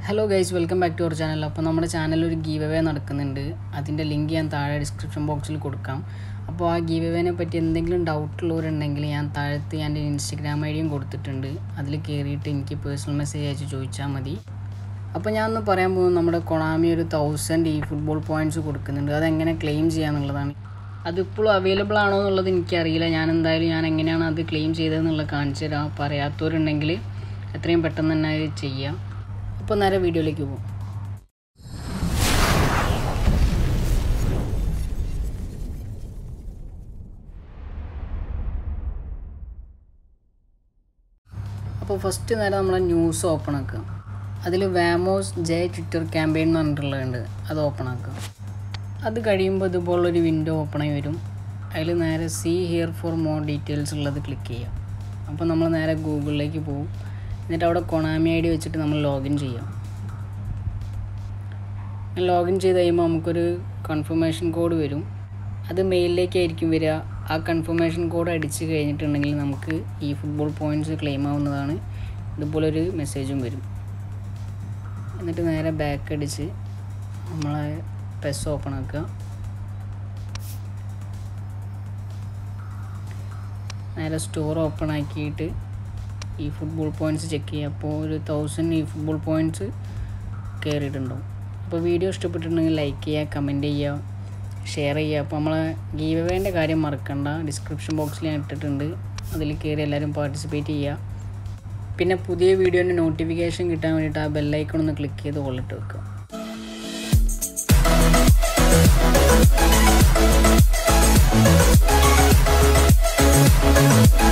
Hello guys welcome back to our channel അപ്പോൾ നമ്മുടെ ചാനലിൽ ഒരു ഗീവ് അവേ നടക്കുന്നുണ്ട് അതിൻ്റെ ലിങ്ക് ഞാൻ താഴെ ഡിസ്ക്രിപ്ഷൻ ബോക്സിൽ കൊടുക്കാം അപ്പോൾ ആ ഗീവ് അവേനെ പറ്റി എന്തെങ്കിലും ഡൗട്ട് ഉള്ളവരുണ്ടെങ്കിൽ ഞാൻ താഴത്ത് ഞാൻ എൻ്റെ ഇൻസ്റ്റഗ്രാം ഐ ഡിയും കൊടുത്തിട്ടുണ്ട് അതിൽ കയറിയിട്ട് എനിക്ക് പേഴ്സണൽ മെസ്സേജ് അയച്ച് ചോദിച്ചാൽ മതി അപ്പോൾ ഞാൻ ഒന്ന് പറയാൻ പോകുന്നത് നമ്മുടെ കൊണാമി ഒരു തൗസൻഡ് ഈ ഫുട്ബോൾ പോയിൻറ്റ്സ് കൊടുക്കുന്നുണ്ട് അതെങ്ങനെ ക്ലെയിം ചെയ്യാന്നുള്ളതാണ് അതിപ്പോഴും അവൈലബിൾ ആണോ എന്നുള്ളത് എനിക്കറിയില്ല ഞാൻ എന്തായാലും ഞാൻ എങ്ങനെയാണ് അത് ക്ലെയിം ചെയ്തതെന്നുള്ളത് കാണിച്ചു തരാം പറയാത്തവരുണ്ടെങ്കിൽ എത്രയും പെട്ടെന്ന് തന്നെ അത് ചെയ്യാം അപ്പോൾ നേരെ വീഡിയോയിലേക്ക് പോകും അപ്പോൾ ഫസ്റ്റ് നേരെ നമ്മളെ ന്യൂസ് ഓപ്പൺ ആക്കുക അതിൽ വാമോസ് ജെ ട്വിറ്റർ ക്യാമ്പയിൻ എന്ന് പറഞ്ഞിട്ടുള്ളതുണ്ട് അത് ഓപ്പൺ ആക്കുക അത് കഴിയുമ്പോൾ ഇതുപോലൊരു വിൻഡോ ഓപ്പൺ ആയി വരും അതിൽ നേരെ see here for more details ഉള്ളത് ക്ലിക്ക് ചെയ്യാം അപ്പോൾ നമ്മൾ നേരെ ഗൂഗിളിലേക്ക് പോകും എന്നിട്ട് അവിടെ കൊണാമി ഐ ഡി വെച്ചിട്ട് നമ്മൾ ലോഗിൻ ചെയ്യാം ലോഗിൻ ചെയ്ത് കഴിയുമ്പോൾ നമുക്കൊരു കൺഫർമേഷൻ കോഡ് വരും അത് മെയിലിലേക്കായിരിക്കും വരിക ആ കൺഫർമേഷൻ കോഡ് അടിച്ച് കഴിഞ്ഞിട്ടുണ്ടെങ്കിൽ നമുക്ക് ഈ ഫുട്ബോൾ പോയിൻറ്റ്സ് ക്ലെയിം ആവുന്നതാണ് ഇതുപോലൊരു മെസ്സേജും വരും എന്നിട്ട് നേരെ ബാക്ക് അടിച്ച് നമ്മളെ പെസ് ഓപ്പൺ ആക്കുക നേരെ സ്റ്റോർ ഓപ്പൺ ആക്കിയിട്ട് ഈ ഫുട്ബോൾ പോയിൻറ്റ്സ് ചെക്ക് ചെയ്യുക അപ്പോൾ ഒരു തൗസൻഡ് ഈ ഫുട്ബോൾ പോയിൻറ്റ്സ് കയറിയിട്ടുണ്ടാവും അപ്പോൾ വീഡിയോ ഇഷ്ടപ്പെട്ടിട്ടുണ്ടെങ്കിൽ ലൈക്ക് ചെയ്യുക കമൻറ്റ് ചെയ്യുക ഷെയർ ചെയ്യുക അപ്പോൾ നമ്മളെ ഗീവ് അവേൻ്റെ കാര്യം മറക്കണ്ട ഡിസ്ക്രിപ്ഷൻ ബോക്സിൽ ഞാൻ ഇട്ടിട്ടുണ്ട് അതിൽ കയറി എല്ലാവരും പാർട്ടിസിപ്പേറ്റ് ചെയ്യുക പിന്നെ പുതിയ വീഡിയോൻ്റെ നോട്ടിഫിക്കേഷൻ കിട്ടാൻ വേണ്ടിയിട്ട് ആ ബെല്ലൈക്കൺ ഒന്ന് ക്ലിക്ക് ചെയ്ത് കൊള്ളിട്ട് വെക്കുക Thank you.